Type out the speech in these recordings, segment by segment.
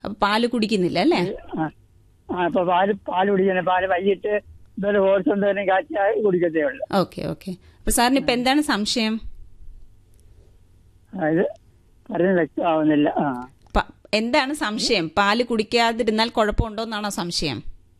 അപ്പൊ പാല് കുടിക്കുന്നില്ല അല്ലേ ആ ആ ഇപ്പൊ പാല് പാല് കുടിക്കണം പാല് വൈകിട്ട് ഇതുപോലെ ഓട്സ് എന്തെങ്കിലും കാച്ചാൽ കുടിക്കത്തേ ഉള്ളൂ ഓക്കെ ഓക്കെ അപ്പൊ സാറിന് ഇപ്പൊ എന്താണ് സംശയം അതായത് പറഞ്ഞ് വ്യക്തമാവുന്നില്ല ആ പ- എന്താണ് സംശയം പാല് കുടിക്കാതിരുന്നാൽ കുഴപ്പമുണ്ടോന്നാണോ സംശയം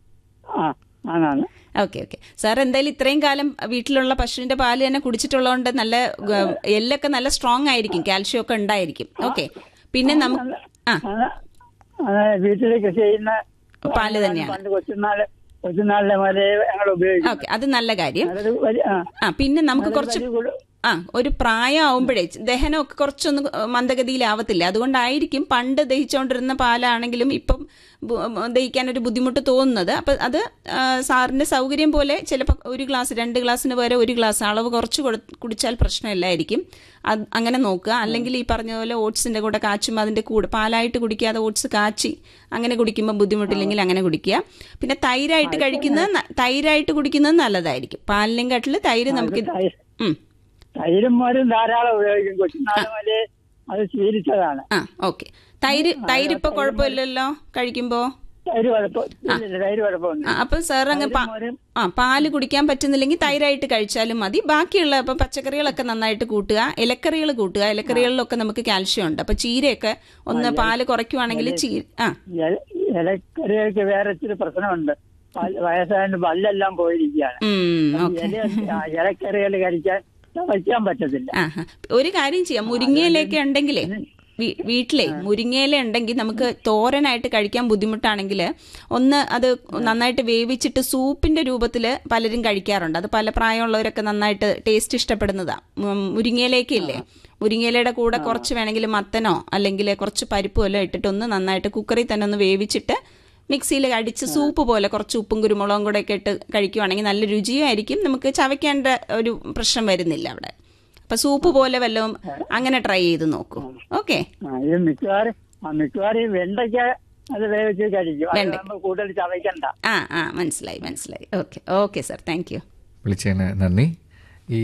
ആ ആണാണ് ഓക്കെ ഓക്കെ സാർ എന്തായാലും ഇത്രയും കാലം വീട്ടിലുള്ള പശുവിന്റെ പാല് തന്നെ കുടിച്ചിട്ടുള്ളതുകൊണ്ട് നല്ല ഗ- എല്ലൊക്കെ നല്ല സ്ട്രോങ് ആയിരിക്കും കാൽഷ്യം ഒക്കെ ഉണ്ടായിരിക്കും ഓക്കെ പിന്നെ നമുക്ക് ആ അത് അത് വീട്ടിൽ കൃഷി ചെയ്യുന്ന പാല് തന്നെയാണ് പണ്ട് കൊച്ചുനാള് കൊച്ചുനാളിലെ മുതലേ ഞങ്ങൾ ഉപയോഗിക്കും ഓക്കെ അത് നല്ല കാര്യം അതൊരു വലിയ ആ ആ പിന്നെ നമുക്ക് അതൊരു കുറച്ച് വലിയ ഗുണം. ആ ഒരു പ്രായമാവുമ്പോഴേ ദഹനമൊക്കെ കുറച്ചൊന്ന് മന്ദഗതിയിലാവത്തില്ല അതുകൊണ്ടായിരിക്കും പണ്ട് ദഹിച്ചുകൊണ്ടിരുന്ന പാലാണെങ്കിലും ഇപ്പം ബു- ദഹിക്കാൻ ഒരു ബുദ്ധിമുട്ട് തോന്നുന്നത് അപ്പം അത് ആ, സാറിന്റെ സൗകര്യം പോലെ ചിലപ്പോൾ ഒരു ഗ്ലാസ് രണ്ട് ഗ്ലാസ്സിന് പകരം ഒരു ഗ്ലാസ് അളവ് കുറച്ച് കൊടു- കുടിച്ചാൽ പ്രശ്നമില്ലായിരിക്കും അത് അങ്ങനെ നോക്കുക അല്ലെങ്കിൽ ഈ പറഞ്ഞ പോലെ ഓട്സിന്റെ കൂടെ കാച്ചുമ്പോൾ അതിന്റെ കൂടെ പാലായിട്ട് കുടിക്കാതെ ഓട്സ് കാച്ചി അങ്ങനെ കുടിക്കുമ്പോൾ ബുദ്ധിമുട്ടില്ലെങ്കിൽ അങ്ങനെ കുടിക്കുക പിന്നെ തൈരായിട്ട് കഴിക്കുന്നത് ന- തൈരായിട്ട് കുടിക്കുന്നത് നല്ലതായിരിക്കും പാലിനെയും കാട്ടിൽ തൈര് നമുക്ക് തൈ- ഉം തൈരും മോരും ധാരാളം ഉപയോഗിക്കും കൊച്ചുനാള് മുതലേ അത് ശീലിച്ചതാണ് ആ ഓക്കെ തൈര് തൈര് ഇപ്പൊ കുഴപ്പമില്ലല്ലോ കഴിക്കുമ്പോ തൈര് കുഴപ്പം ഇല്ലില്ല, തൈര് കുഴപ്പമൊന്നും ആ, അപ്പൊ സാർ അങ്ങ് പാ- മോരും ആ പാല് കുടിക്കാൻ പറ്റുന്നില്ലെങ്കിൽ തൈരായിട്ട് കഴിച്ചാലും മതി ബാക്കിയുള്ള ഇപ്പൊ പച്ചക്കറികളൊക്കെ നന്നായിട്ട് കൂട്ടുക ഇലക്കറികൾ കൂട്ടുക ഇലക്കറികളിലൊക്കെ നമുക്ക് കാൽഷ്യം ഉണ്ട് അപ്പൊ ചീരയൊക്കെ ഒന്ന് പാല് കുറയ്ക്കുവാണെങ്കിൽ ചീര ആ ഇല- ഇലക്കറികൾക്ക് വേറെ ഇച്ചിരി പ്രശ്നമുണ്ട് പല്ല് വയസ്സായതുകൊണ്ട് പല്ലെല്ലാം പോയിരിക്കുകയാണ് ഉം ഓക്കെ ഇല ആ, ഇലക്കറികൾ കഴിക്കാൻ വയ്ക്കാൻ പറ്റത്തില്ല ആ ആ. ഒരു കാര്യം ചെയ്യാം മുരിങ്ങയിലൊക്കെ ഉണ്ടെങ്കിലേ വീ- വീട്ടിലെ മുരിങ്ങയില ഉണ്ടെങ്കിൽ നമുക്ക് തോരനായിട്ട് കഴിക്കാൻ ബുദ്ധിമുട്ടാണെങ്കിൽ ഒന്ന് അത് നന്നായിട്ട് വേവിച്ചിട്ട് സൂപ്പിന്റെ രൂപത്തിൽ പലരും കഴിക്കാറുണ്ട് അത് പല പ്രായമുള്ളവരൊക്കെ നന്നായിട്ട് ടേസ്റ്റ് ഇഷ്ടപ്പെടുന്നതാ ഉം, മുരിങ്ങയിലയൊക്കെ ഇല്ലേ മുരിങ്ങയിലയുടെ കൂടെ കുറച്ച് വേണമെങ്കിൽ മത്തനോ അല്ലെങ്കിൽ കുറച്ച് പരിപ്പോ എല്ലാം ഇട്ടിട്ട് ഒന്ന് നന്നായിട്ട് കുക്കറിൽ തന്നെ ഒന്ന് വേവിച്ചിട്ട് മിക്സിയിൽ അടിച്ച് സൂപ്പ് പോലെ കുറച്ച് ഉപ്പും കുരുമുളകും കൂടെ ഒക്കെ ഇട്ട് കഴിക്കുവാണെങ്കിൽ നല്ല രുചിയായിരിക്കും നമുക്ക് ചവയ്ക്കേണ്ട ഒരു പ്രശ്നം വരുന്നില്ല അവിടെ അപ്പൊ സൂപ്പ് പോലെ വല്ലതും അങ്ങനെ ട്രൈ ചെയ്ത് നോക്കൂ ഓക്കെ ആ, ഇത് മിക്കവാറും ആ, മിക്കവാറും ഈ വെണ്ടയ്ക്ക അത് വേവിച്ച് കഴിക്കും അത് വെണ്ട. നമ്മൾ കൂടുതൽ ചവയ്ക്കണ്ട ആ ആ മനസ്സിലായി മനസ്സിലായി okay okay sir thank you വിളിച്ചതിന് നന്ദി ഈ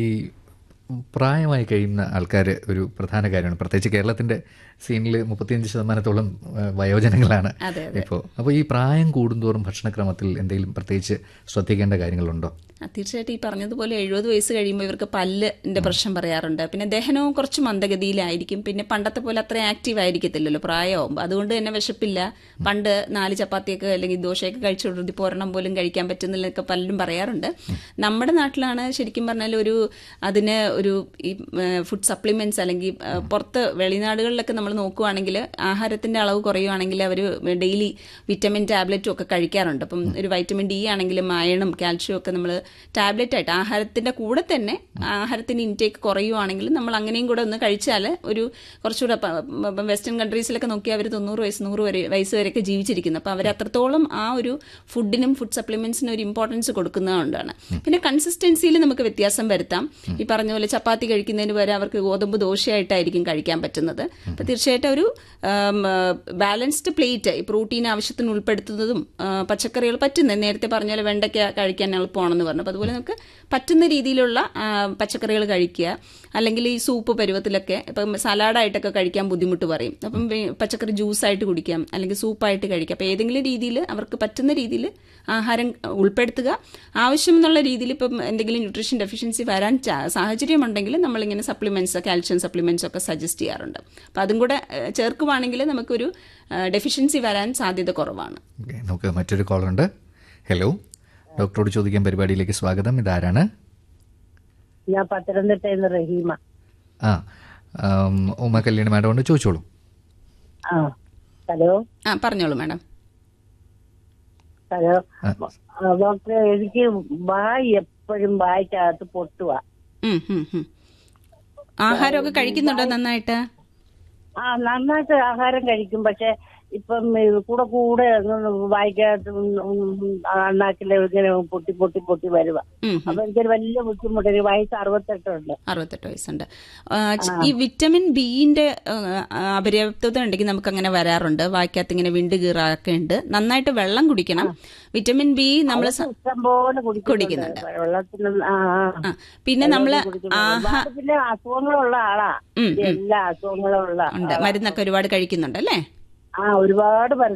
പ്രായമായി കഴിയുന്ന ആൾക്കാർ ഒരു പ്രധാന കാര്യമാണ് പ്രത്യേകിച്ച് കേരളത്തിന്റെ സീനിൽ മുപ്പത്തിയഞ്ച് ശതമാനത്തോളം ആ, വയോജനങ്ങളാണ് അതെ, ഇപ്പോൾ അപ്പോൾ ഈ പ്രായം കൂടുന്തോറും ഭക്ഷണക്രമത്തിൽ എന്തെങ്കിലും പ്രത്യേകിച്ച് ശ്രദ്ധിക്കേണ്ട കാര്യങ്ങളുണ്ടോ ആ, തീർച്ചയായിട്ടും ഈ പറഞ്ഞതുപോലെ എഴുപത് വയസ്സ് കഴിയുമ്പോൾ ഇവർക്ക് പല്ലിന്റെ പ്രശ്നം പറയാറുണ്ട് പിന്നെ ദഹനവും കുറച്ച് മന്ദഗതിയിലായിരിക്കും പിന്നെ പണ്ടത്തെ പോലെ അത്ര ആക്റ്റീവ് ആയിരിക്കത്തില്ലല്ലോ പ്രായമാകുമ്പോൾ അതുകൊണ്ട് തന്നെ വിശപ്പില്ല പണ്ട് നാല് ചപ്പാത്തിയൊക്കെ അല്ലെങ്കിൽ ദോശയൊക്കെ കഴിച്ചുകൊണ്ടിരുത്തി പോരണം പോലും കഴിക്കാൻ പറ്റുന്നില്ലൊക്കെ പലരും പറയാറുണ്ട് നമ്മുടെ നാട്ടിലാണ് ശരിക്കും പറഞ്ഞാൽ ഒരു അതിന് ഒരു ഈ ഫുഡ് സപ്ലിമെന്റ്സ് അല്ലെങ്കിൽ ആ, പുറത്ത് വെളിനാടുകളിലൊക്കെ നമ്മൾ നോക്കുവാണെങ്കിൽ ആഹാരത്തിന്റെ അളവ് കുറയുവാണെങ്കിൽ അവർ ഡെയിലി വിറ്റമിൻ ടാബ്ലറ്റും ഒക്കെ കഴിക്കാറുണ്ട് അപ്പം ഒരു വൈറ്റമിൻ ഡി ആണെങ്കിലും അയണും കാൽഷ്യം ഒക്കെ നമ്മൾ ടാബ്ലറ്റ് ആയിട്ട് ആഹാരത്തിന്റെ കൂടെ തന്നെ ആഹാരത്തിന്റെ ഇൻടേക്ക് കുറയുവാണെങ്കിൽ നമ്മൾ അങ്ങനെയും കൂടെ ഒന്ന് കഴിച്ചാൽ ഒരു കുറച്ചുകൂടെ വെസ്റ്റേൺ കൺട്രീസിലൊക്കെ നോക്കി അവർ തൊണ്ണൂറ് വയസ്സ് നൂറ് വരെ വയസ്സ് വരെയൊക്കെ ജീവിച്ചിരിക്കുന്നു അപ്പോൾ അവർ അത്രത്തോളം ആ ഒരു ഫുഡിനും ഫുഡ് സപ്ലിമെന്റ്സിനും ഒരു ഇമ്പോർട്ടൻസ് കൊടുക്കുന്നതുകൊണ്ടാണ് പിന്നെ കൺസിസ്റ്റൻസിയിൽ നമുക്ക് വ്യത്യാസം വരുത്താം ഈ പറഞ്ഞ പോലെ ചപ്പാത്തി കഴിക്കുന്നതിന് വരെ അവർക്ക് ഗോതമ്പ് ദോശയായിട്ടായിരിക്കും കഴിക്കാൻ പറ്റുന്നത് അപ്പോൾ തീർച്ചയായിട്ടും ഒരു ബാലൻസ്ഡ് പ്ലേറ്റ് ഈ പ്രോട്ടീൻ ആവശ്യത്തിന് ഉൾപ്പെടുത്തുന്നതും ആ, പച്ചക്കറികൾ പറ്റുന്ന നേരത്തെ പറഞ്ഞ പോലെ വെണ്ടയ്ക്ക കഴിക്കാൻ എളുപ്പമാണെന്ന് പറഞ്ഞു അപ്പോൾ അതുപോലെ നമുക്ക് പറ്റുന്ന രീതിയിലുള്ള ആ, പച്ചക്കറികൾ കഴിക്കുക അല്ലെങ്കിൽ ഈ സൂപ്പ് പരുവത്തിലൊക്കെ ഇപ്പം സലാഡായിട്ടൊക്കെ കഴിക്കാൻ ബുദ്ധിമുട്ട് പറയും അപ്പം വേ- പച്ചക്കറി ജ്യൂസായിട്ട് കുടിക്കാം അല്ലെങ്കിൽ സൂപ്പായിട്ട് കഴിക്കാം അപ്പോൾ ഏതെങ്കിലും രീതിയിൽ അവർക്ക് പറ്റുന്ന രീതിയിൽ ആഹാരം ഉൾപ്പെടുത്തുക ആവശ്യം എന്നുള്ള രീതിയിൽ ഇപ്പം എന്തെങ്കിലും ന്യൂട്രീഷൻ ഡെഫിഷ്യൻസി വരാൻ ചാ- സാഹചര്യമുണ്ടെങ്കിൽ നമ്മളിങ്ങനെ സപ്ലിമെന്റ്സ് കാൽഷ്യം സപ്ലിമെന്റ്സ് ഒക്കെ സജസ്റ്റ് ചെയ്യാറുണ്ട് അപ്പം അതും കൂടെ ഏഹ്, ചേർക്കുവാണെങ്കിൽ നമുക്കൊരു ഡെഫിഷ്യൻസി വരാൻ സാധ്യത കുറവാണ് ഓക്കെ നമുക്ക് മറ്റൊരു കോളുണ്ട് ഹലോ ഡോക്ടറോട് ചോദിക്കാൻ പരിപാടിയിലേക്ക് സ്വാഗതം ഇതാരാണ് ഞാൻ പത്തനംതിട്ടയിൽ നിന്ന് റഹീമ ആ ആം, ഉമ കല്യാണി മാഡം ഉണ്ട് ചോദിച്ചോളൂ ആ ഹലോ ആ പറഞ്ഞോളൂ മാഡം ഹലോ ആ. ആ, ഡോക്ടറെ എനിക്ക് വായ് എപ്പോഴും വായ്ക്കകത്ത് പൊട്ടുക ഉം, ഉം, ഉം. ആഹാരമൊക്കെ കഴിക്കുന്നുണ്ടോ നന്നായിട്ട് ആ നന്നായിട്ട് ആഹാരം കഴിക്കും പക്ഷെ ഇപ്പം ഇത് കൂടെ കൂടെ അങ്ങ് വായ്ക്കകത്ത് അണ്ണാക്കില് ഇങ്ങനെ പൊട്ടി പൊട്ടി പൊട്ടി വരുക ഉം, ഉം. അപ്പൊ എനിക്കൊരു വലിയ ബുദ്ധിമുട്ട് ഒരു വയസ്സ് അറുപത്തെട്ടുണ്ട് അറുപത്തെട്ട് വയസ്സുണ്ട് ആ, ച- ഈ വിറ്റമിൻ ബിന്റെ അപര്യാപ്തത ഉണ്ടെങ്കിൽ നമുക്ക് അങ്ങനെ വരാറുണ്ട് വായിക്കകത്ത് ഇങ്ങനെ വിണ്ട് കീറാക്കെ ഉണ്ട് നന്നായിട്ട് വെള്ളം കുടിക്കണം വിറ്റമിൻ ബി നമ്മൾ ഇഷ്ടം പോലെ കുടിക്കുന്നുണ്ട്. കുടിക്കുന്നുണ്ട് വെള്ളത്തിന് ആ ആ പിന്നെ നമ്മള് കുടിക്കുന്നു. ആഹാ ഒരുപാട് പിന്നെ അസുഖങ്ങളുള്ള ആളാ ഉം, ഉം. എല്ലാ അസുഖങ്ങളും ഉള്ള ഉണ്ട് മരുന്നൊക്കെ ഒരുപാട് കഴിക്കുന്നുണ്ട് അല്ലേ ആ ഒരുപാട്